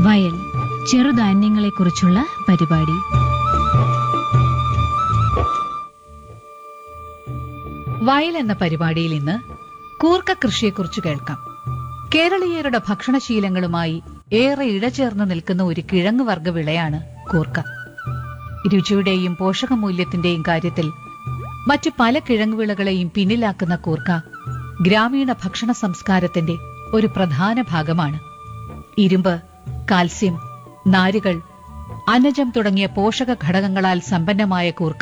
വയൽ ചെറുധാന്യങ്ങളെക്കുറിച്ചുള്ള പരിപാടി വയൽ എന്ന പരിപാടിയിൽ ഇന്ന് കൂർക്ക കൃഷിയെക്കുറിച്ച് കേൾക്കാം കേരളീയരുടെ ഭക്ഷണശീലങ്ങളുമായി ഏറെ ഇഴചേർന്ന് നിൽക്കുന്ന ഒരു കിഴങ്ങ് വർഗ വിളയാണ് കൂർക്ക രുചിയുടെയും പോഷകമൂല്യത്തിന്റെയും കാര്യത്തിൽ മറ്റു പല കിഴങ്ങുവിളകളെയും പിന്നിലാക്കുന്ന കൂർക്ക ഗ്രാമീണ ഭക്ഷണ സംസ്കാരത്തിന്റെ ഒരു പ്രധാന ഭാഗമാണ് ഇരുമ്പ് കാൽസ്യം നാരുകൾ അന്നജം തുടങ്ങിയ പോഷക ഘടകങ്ങളാൽ സമ്പന്നമായ കൂർക്ക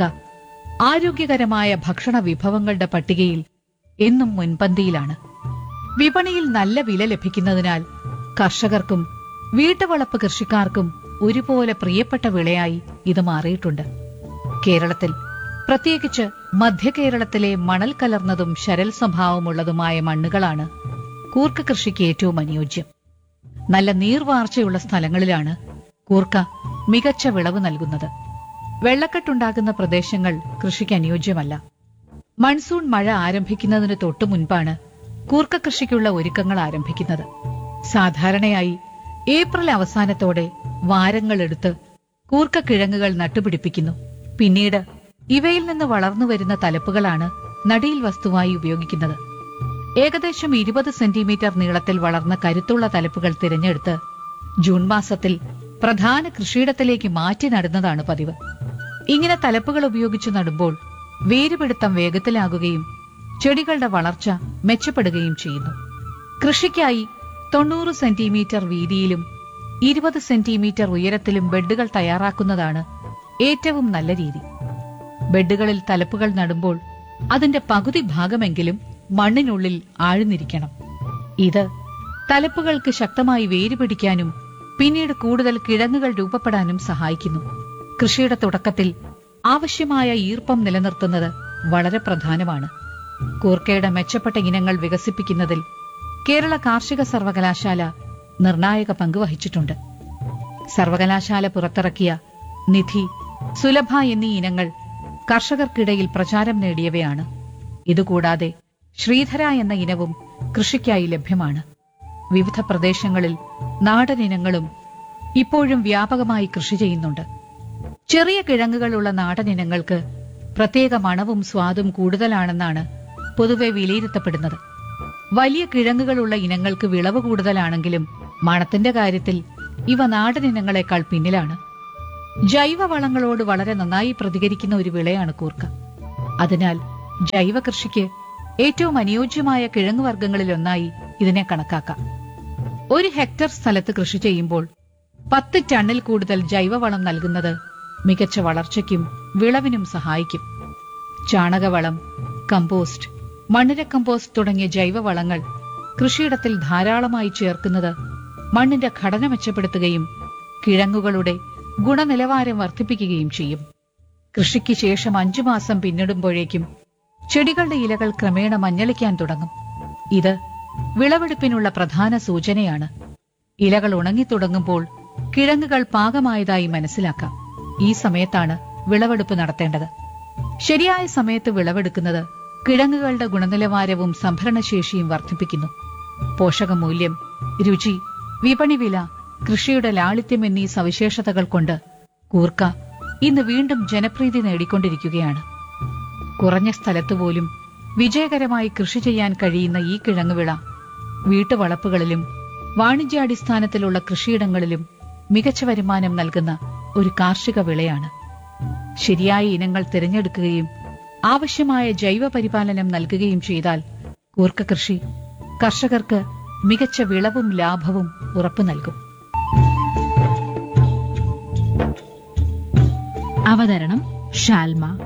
ആരോഗ്യകരമായ ഭക്ഷണ വിഭവങ്ങളുടെ പട്ടികയിൽ എന്നും മുൻപന്തിയിലാണ് വിപണിയിൽ നല്ല വില ലഭിക്കുന്നതിനാൽ കർഷകർക്കും വീട്ടുവളപ്പ് കൃഷിക്കാർക്കും ഒരുപോലെ പ്രിയപ്പെട്ട വിളയായി ഇത് മാറിയിട്ടുണ്ട് കേരളത്തിൽ പ്രത്യേകിച്ച് മധ്യ കേരളത്തിലെ മണൽ കലർന്നതും ശരൽ സ്വഭാവമുള്ളതുമായ മണ്ണുകളാണ് കൂർക്ക കൃഷിക്ക് ഏറ്റവും അനുയോജ്യം നല്ല നീർവാർച്ചയുള്ള സ്ഥലങ്ങളിലാണ് കൂർക്ക മികച്ച വിളവ് നൽകുന്നത് വെള്ളക്കെട്ടുണ്ടാകുന്ന പ്രദേശങ്ങൾ കൃഷിക്ക് അനുയോജ്യമല്ല മൺസൂൺ മഴ ആരംഭിക്കുന്നതിന് തൊട്ടു മുൻപാണ് കൂർക്ക കൃഷിക്കുള്ള ഒരുക്കങ്ങൾ ആരംഭിക്കുന്നത് സാധാരണയായി ഏപ്രിൽ അവസാനത്തോടെ വാരങ്ങളെടുത്ത് കൂർക്ക കിഴങ്ങുകൾ നട്ടുപിടിപ്പിക്കുന്നു പിന്നീട് ഇവയിൽ നിന്ന് വളർന്നു വരുന്ന തലപ്പുകളാണ് നടിയിൽ വസ്തുവായി ഉപയോഗിക്കുന്നത് ഏകദേശം ഇരുപത് സെന്റിമീറ്റർ നീളത്തിൽ വളർന്ന കരുത്തുള്ള തലപ്പുകൾ തിരഞ്ഞെടുത്ത് ജൂൺ മാസത്തിൽ പ്രധാന കൃഷിയിടത്തിലേക്ക് മാറ്റി നടുന്നതാണ് പതിവ് ഇങ്ങനെ തലപ്പുകൾ ഉപയോഗിച്ച് നടുമ്പോൾ വേരുപിടുത്തം വേഗത്തിലാകുകയും ചെടികളുടെ വളർച്ച മെച്ചപ്പെടുകയും ചെയ്യുന്നു കൃഷിക്കായി തൊണ്ണൂറ് സെന്റിമീറ്റർ വീതിയിലും ഇരുപത് സെന്റിമീറ്റർ ഉയരത്തിലും ബെഡുകൾ തയ്യാറാക്കുന്നതാണ് ഏറ്റവും നല്ല രീതി ബെഡുകളിൽ തലപ്പുകൾ നടുമ്പോൾ അതിന്റെ പകുതി ഭാഗമെങ്കിലും മണ്ണിനുള്ളിൽ ആഴ്ന്നിരിക്കണം ഇത് തലപ്പുകൾക്ക് ശക്തമായി വേര് പിടിക്കാനും പിന്നീട് കൂടുതൽ കിഴങ്ങുകൾ രൂപപ്പെടാനും സഹായിക്കുന്നു കൃഷിയുടെ തുടക്കത്തിൽ ആവശ്യമായ ഈർപ്പം നിലനിർത്തുന്നത് വളരെ പ്രധാനമാണ് കൂർക്കയുടെ മെച്ചപ്പെട്ട ഇനങ്ങൾ വികസിപ്പിക്കുന്നതിൽ കേരള കാർഷിക സർവകലാശാല നിർണായക പങ്ക് വഹിച്ചിട്ടുണ്ട് സർവകലാശാല പുറത്തിറക്കിയ നിധി സുലഭ എന്നീ ഇനങ്ങൾ കർഷകർക്കിടയിൽ പ്രചാരം നേടിയവയാണ് ഇതുകൂടാതെ ശ്രീധര എന്ന ഇനവും കൃഷിക്കായി ലഭ്യമാണ് വിവിധ പ്രദേശങ്ങളിൽ നാടൻ ഇനങ്ങളും ഇപ്പോഴും വ്യാപകമായി കൃഷി ചെയ്യുന്നുണ്ട് ചെറിയ കിഴങ്ങുകളുള്ള നാടൻ ഇനങ്ങൾക്ക് പ്രത്യേക മണവും സ്വാദും കൂടുതലാണെന്നാണ് പൊതുവെ വിലയിരുത്തപ്പെടുന്നത് വലിയ കിഴങ്ങുകളുള്ള ഇനങ്ങൾക്ക് വിളവ് കൂടുതലാണെങ്കിലും മണത്തിന്റെ കാര്യത്തിൽ ഇവ നാടൻ ഇനങ്ങളെക്കാൾ പിന്നിലാണ് ജൈവവളങ്ങളോട് വളരെ നന്നായി പ്രതികരിക്കുന്ന ഒരു വിളയാണ് കൂർക്ക അതിനാൽ ജൈവ കൃഷിക്ക് ഏറ്റവും അനുയോജ്യമായ കിഴങ്ങുവർഗ്ഗങ്ങളിലൊന്നായി ഇതിനെ കണക്കാക്കാം ഒരു ഹെക്ടർ സ്ഥലത്ത് കൃഷി ചെയ്യുമ്പോൾ പത്ത് ടണ്ണിൽ കൂടുതൽ ജൈവവളം നൽകുന്നത് മികച്ച വളർച്ചയ്ക്കും വിളവിനും സഹായിക്കും ചാണകവളം കമ്പോസ്റ്റ് മണ്ണിര കമ്പോസ്റ്റ് തുടങ്ങിയ ജൈവവളങ്ങൾ കൃഷിയിടത്തിൽ ധാരാളമായി ചേർക്കുന്നത് മണ്ണിന്റെ ഘടന മെച്ചപ്പെടുത്തുകയും കിഴങ്ങുകളുടെ ഗുണനിലവാരം വർദ്ധിപ്പിക്കുകയും ചെയ്യും കൃഷിക്ക് ശേഷം അഞ്ചു മാസം പിന്നിടുമ്പോഴേക്കും ചെടികളുടെ ഇലകൾ ക്രമേണ മഞ്ഞളിക്കാൻ തുടങ്ങും ഇത് വിളവെടുപ്പിനുള്ള പ്രധാന സൂചനയാണ് ഇലകൾ ഉണങ്ങിത്തുടങ്ങുമ്പോൾ കിഴങ്ങുകൾ പാകമായതായി മനസ്സിലാക്കാം ഈ സമയത്താണ് വിളവെടുപ്പ് നടത്തേണ്ടത് ശരിയായ സമയത്ത് വിളവെടുക്കുന്നത് കിഴങ്ങുകളുടെ ഗുണനിലവാരവും സംഭരണശേഷിയും വർദ്ധിപ്പിക്കുന്നു പോഷകമൂല്യം രുചി വിപണി വില കൃഷിയുടെ ലാളിത്യം എന്നീ സവിശേഷതകൾ കൊണ്ട് കൂർക്ക ഇന്ന് വീണ്ടും ജനപ്രീതി നേടിക്കൊണ്ടിരിക്കുകയാണ് കുറഞ്ഞ സ്ഥലത്ത് പോലും വിജയകരമായി കൃഷി ചെയ്യാൻ കഴിയുന്ന ഈ കിഴങ്ങുവിള വീട്ടുവളപ്പുകളിലും വാണിജ്യാടിസ്ഥാനത്തിലുള്ള കൃഷിയിടങ്ങളിലും മികച്ച വരുമാനം നൽകുന്ന ഒരു കാർഷിക വിളയാണ് ശരിയായ ഇനങ്ങൾ തിരഞ്ഞെടുക്കുകയും ആവശ്യമായ ജൈവ പരിപാലനം നൽകുകയും ചെയ്താൽ കൂർക്ക കൃഷി കർഷകർക്ക് മികച്ച വിളവും ലാഭവും ഉറപ്പു നൽകും അവതരണം ഷാൽമ